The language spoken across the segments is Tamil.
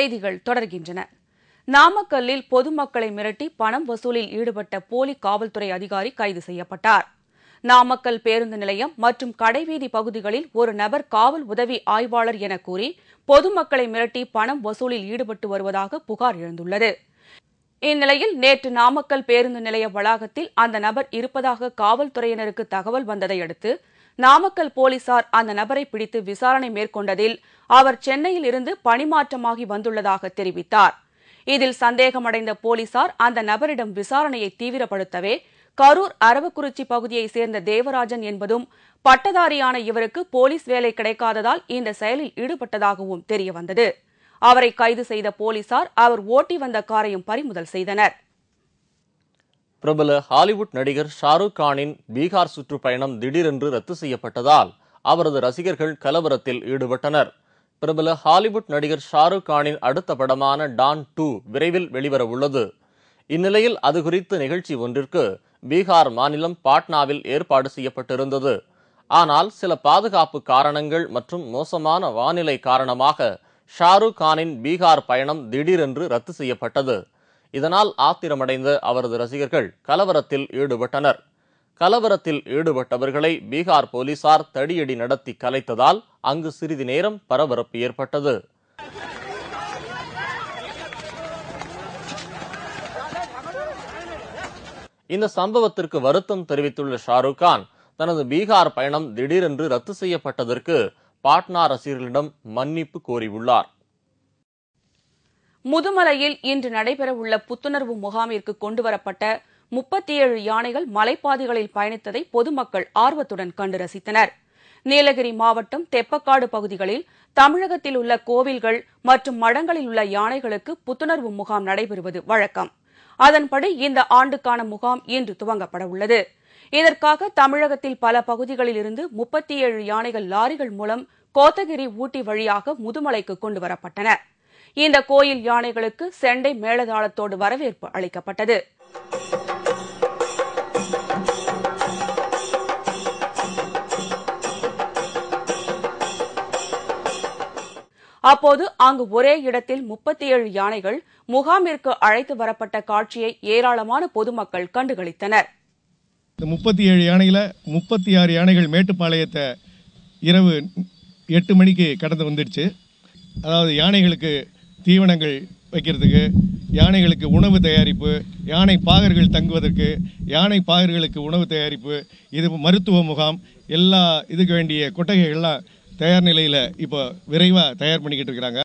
செய்திகள் தொடர்கின்றன நாமக்கல்லில் பொதுமக்களை மிரட்டி பணம் வசூலில் ஈடுபட்ட போலி காவல்துறை அதிகாரி கைது செய்யப்பட்டார் நாமக்கல் பேருந்து நிலையம் மற்றும் கடைவீதி பகுதிகளில் ஒரு நபர் காவல் உதவி ஆய்வாளர் என கூறி பொதுமக்களை மிரட்டி பணம் வசூலில் ஈடுபட்டு வருவதாக புகார் எழுந்துள்ளது இந்நிலையில் நேற்று நாமக்கல் பேருந்து நிலைய வளாகத்தில் அந்த நபர் இருப்பதாக காவல்துறையினருக்கு தகவல் வந்ததை அடுத்து நாமக்கல் போலீசார் அந்த நபரை பிடித்து விசாரணை மேற்கொண்டதில் அவர் சென்னையில் இருந்து பணிமாற்றமாகி வந்துள்ளதாக தெரிவித்தார் இதில் சந்தேகமடைந்த போலீசார் அந்த நபரிடம் விசாரணையை தீவிரப்படுத்தவே கரூர் அரவக்குறிச்சி பகுதியைச் சேர்ந்த தேவராஜன் என்பதும் பட்டதாரியான இவருக்கு போலீஸ் வேலை கிடைக்காததால் இந்த செயலில் ஈடுபட்டதாகவும் தெரியவந்தது அவரை கைது செய்த போலீசார் அவர் ஓட்டி வந்த காரையும் பறிமுதல் செய்தனர் பிரபல ஹாலிவுட் நடிகர் ஷாருக் கானின் பீகார் சுற்றுப்பயணம் திடீரென்று ரத்து செய்யப்பட்டதால் அவரது ரசிகர்கள் கலவரத்தில் ஈடுபட்டனர் பிரபல ஹாலிவுட் நடிகர் ஷாருக் கானின் அடுத்த படமான டான் டூ விரைவில் வெளிவர உள்ளது இந்நிலையில் அது குறித்து நிகழ்ச்சி ஒன்றிற்கு பீகார் மாநிலம் பாட்னாவில் ஏற்பாடு செய்யப்பட்டிருந்தது ஆனால் சில பாதுகாப்பு காரணங்கள் மற்றும் மோசமான வானிலை காரணமாக ஷாருக் கானின் பீகார் பயணம் திடீரென்று ரத்து செய்யப்பட்டது இதனால் ஆத்திரமடைந்த அவரது ரசிகர்கள் கலவரத்தில் ஈடுபட்டனர் கலவரத்தில் ஈடுபட்டவர்களை பீகார் போலீசார் தடியடி நடத்தி கலைத்ததால் அங்கு சிறிது நேரம் பரபரப்பு ஏற்பட்டது இந்த சம்பவத்திற்கு வருத்தம் தெரிவித்துள்ள ஷாருக் கான் தனது பீகார் பயணம் திடீரென்று ரத்து செய்யப்பட்டதற்கு பாட்னா ரசிகர்களிடம் மன்னிப்பு கோரியுள்ளார் முதுமலையில் இன்று நடைபெறவுள்ள புத்துணர்வு முகாமிற்கு கொண்டுவரப்பட்ட முப்பத்தி ஏழு யானைகள் மலைப்பாதைகளில் பயணித்ததை பொதுமக்கள் ஆர்வத்துடன் கண்டு ரசித்தனர் நீலகிரி மாவட்டம் தெப்பக்காடு பகுதிகளில் தமிழகத்தில் உள்ள கோவில்கள் மற்றும் மடங்களில் உள்ள யானைகளுக்கு புத்துணர்வு முகாம் நடைபெறுவது வழக்கம் அதன்படி இந்த ஆண்டுக்கான முகாம் இன்று துவங்கப்பட உள்ளது இதற்காக தமிழகத்தில் பல பகுதிகளில் இருந்து முப்பத்தி ஏழு யானைகள் லாரிகள் மூலம் கோத்தகிரி ஊட்டி வழியாக முதுமலைக்கு கொண்டுவரப்பட்டன இந்த கோயில் யானைகளுக்கு செண்டை மேளதாளத்தோடு வரவேற்பு அளிக்கப்பட்டது அப்போது அங்கு ஒரே இடத்தில் முப்பத்தி ஏழு யானைகள் முகாமிற்கு அழைத்து வரப்பட்ட காட்சியை ஏராளமான பொதுமக்கள் கண்டுகளித்தனர் இந்த முப்பத்தி ஏழு யானையில் முப்பத்தி ஆறு யானைகள் மேட்டுப்பாளையத்தை இரவு எட்டு மணிக்கு கடந்து வந்துடுச்சு அதாவது யானைகளுக்கு தீவனங்கள் வைக்கிறதுக்கு யானைகளுக்கு உணவு தயாரிப்பு யானை பாகர்கள் தங்குவதற்கு யானை பாகர்களுக்கு உணவு தயாரிப்பு இது மருத்துவ முகாம் எல்லா இதுக்கு வேண்டிய கொட்டகைகள்லாம் தயார் நிலையில் இப்போ விரைவாக தயார் பண்ணிக்கிட்டு இருக்கிறாங்க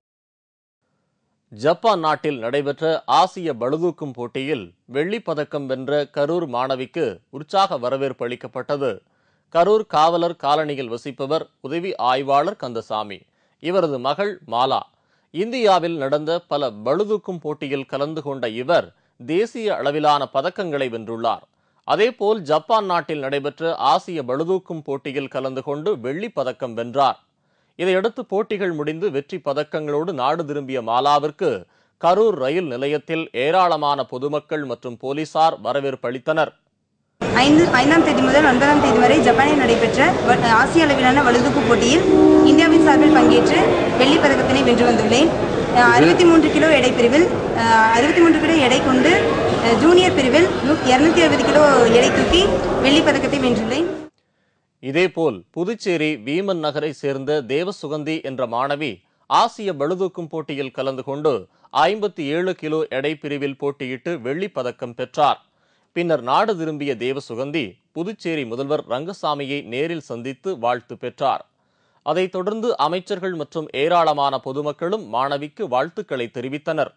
ஜப்பான் நாட்டில் நடைபெற்ற ஆசிய பளுதூக்கும் போட்டியில் வெள்ளிப் பதக்கம் வென்ற கரூர் மாணவிக்கு உற்சாக வரவேற்பு அளிக்கப்பட்டது கரூர் காவலர் காலனியில் வசிப்பவர் உதவி ஆய்வாளர் கந்தசாமி இவரது மகள் மாலா இந்தியாவில் நடந்த பல பளுதூக்கும் போட்டியில் கலந்து கொண்ட இவர் தேசிய அளவிலான பதக்கங்களை வென்றுள்ளார் அதேபோல் ஜப்பான் நாட்டில் நடைபெற்ற ஆசிய பளுதூக்கும் போட்டியில் கலந்து கொண்டு வெள்ளிப் பதக்கம் வென்றார் இதையடுத்து போட்டிகள் முடிந்து வெற்றி பதக்கங்களோடு நாடு திரும்பிய மாலாவிற்கு கரூர் ரயில் நிலையத்தில் ஏராளமான பொதுமக்கள் மற்றும் போலீசார் வரவேற்பு அளித்தனர் ஐந்து ஐந்தாம் தேதி முதல் ஒன்பதாம் தேதி வரை ஜப்பானில் நடைபெற்ற வ- ஆசிய அளவிலான வலுதூக்கு போட்டியில் இந்தியாவின் சார்பில் பங்கேற்று வெள்ளிப் பதக்கத்தினை வென்று வந்துள்ளேன் அறுபத்தி மூன்று கிலோ எடை பிரிவில் அறுபத்தி மூன்று கிலோ எடை கொண்டு அஹ், ஜூனியர் பிரிவில் இரநூத்தி அறுபது கிலோ எடை தூக்கி வெள்ளிப் பதக்கத்தை வென்றுள்ளேன் இதேபோல் புதுச்சேரி வீமன் நகரை சேர்ந்த தேவசுகந்தி என்ற மாணவி ஆசிய பளுதூக்கும் போட்டியில் கலந்து கொண்டு ஐம்பத்தி ஏழு கிலோ எடை பிரிவில் போட்டியிட்டு வெள்ளிப் பதக்கம் பெற்றார் பின்னர் நாடு திரும்பிய தேவசுகந்தி புதுச்சேரி முதல்வர் ரங்கசாமியை நேரில் சந்தித்து வாழ்த்து பெற்றார் அதைத் தொடர்ந்து அமைச்சர்கள் மற்றும் ஏராளமான பொதுமக்களும் மாணவிக்கு வாழ்த்துக்களை தெரிவித்தனர்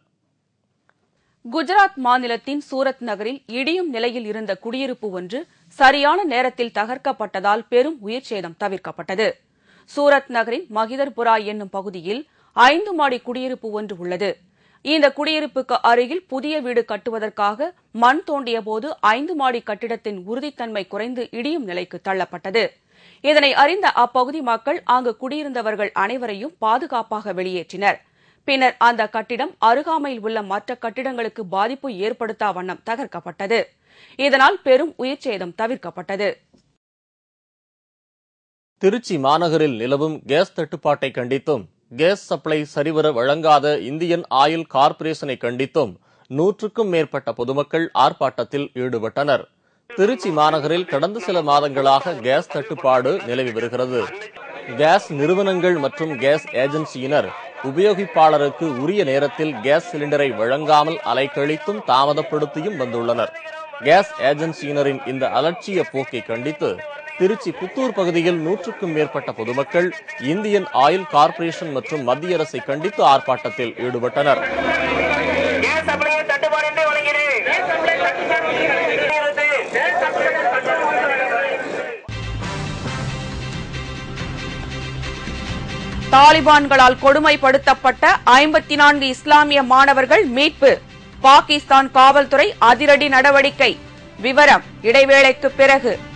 குஜராத் மாநிலத்தின் சூரத் நகரில் இடியும் நிலையில் இருந்த குடியிருப்பு ஒன்று சரியான நேரத்தில் தகர்க்கப்பட்டதால் பெரும் உயிர்ச்சேதம் தவிர்க்கப்பட்டது சூரத் நகரின் மகிதர்புரா என்னும் பகுதியில் ஐந்து மாடி குடியிருப்பு ஒன்று உள்ளது இந்த குடியிருப்புக்கு அருகில் புதிய வீடு கட்டுவதற்காக மண் தோண்டியபோது ஐந்து மாடி கட்டிடத்தின் உறுதித்தன்மை குறைந்து இடியும் நிலைக்கு தள்ளப்பட்டது இதனை அறிந்த அப்பகுதி மக்கள் அங்கு குடியிருந்தவர்கள் அனைவரையும் பாதுகாப்பாக வெளியேற்றினர் பின்னர் அந்த கட்டிடம் அருகாமையில் உள்ள மற்ற கட்டிடங்களுக்கு பாதிப்பு ஏற்படுத்தா வண்ணம் தகர்க்கப்பட்டது இதனால் பெரும் உயிர்ச்சேதம் தவிர்க்கப்பட்டது திருச்சி மாநகரில் நிலவும் கேஸ் தட்டுப்பாட்டை கண்டித்தும் கேஸ் சப்ளை சரிவர வழங்காத இந்தியன் ஆயில் கார்ப்பரேஷனை கண்டித்தும் நூற்றுக்கும் மேற்பட்ட பொதுமக்கள் ஆர்ப்பாட்டத்தில் ஈடுபட்டனர் திருச்சி மாநகரில் கடந்த சில மாதங்களாக கேஸ் தட்டுப்பாடு நிலவி வருகிறது கேஸ் நிறுவனங்கள் மற்றும் கேஸ் ஏஜென்சியினர் உபயோகிப்பாளருக்கு உரிய நேரத்தில் கேஸ் சிலிண்டரை வழங்காமல் அலைக்கழித்தும் தாமதப்படுத்தியும் வந்துள்ளனர் கேஸ் ஏஜென்சியினரின் இந்த அலட்சிய போக்கை கண்டித்து திருச்சி புத்தூர் பகுதியில் நூற்றுக்கும் மேற்பட்ட பொதுமக்கள் இந்தியன் ஆயில் கார்ப்பரேஷன் மற்றும் மத்திய அரசை கண்டித்து ஆர்ப்பாட்டத்தில் ஈடுபட்டனர் கேஸ் சப்ளையை தட்டுப்பாடின்றி வழங்கிடு தாலிபான்களால் கொடுமைப்படுத்தப்பட்ட ஐம்பத்தி நான்கு இஸ்லாமிய மாணவர்கள் மீட்பு பாகிஸ்தான் காவல்துறை அதிரடி நடவடிக்கை விவரம் இடைவேளைக்கு பிறகு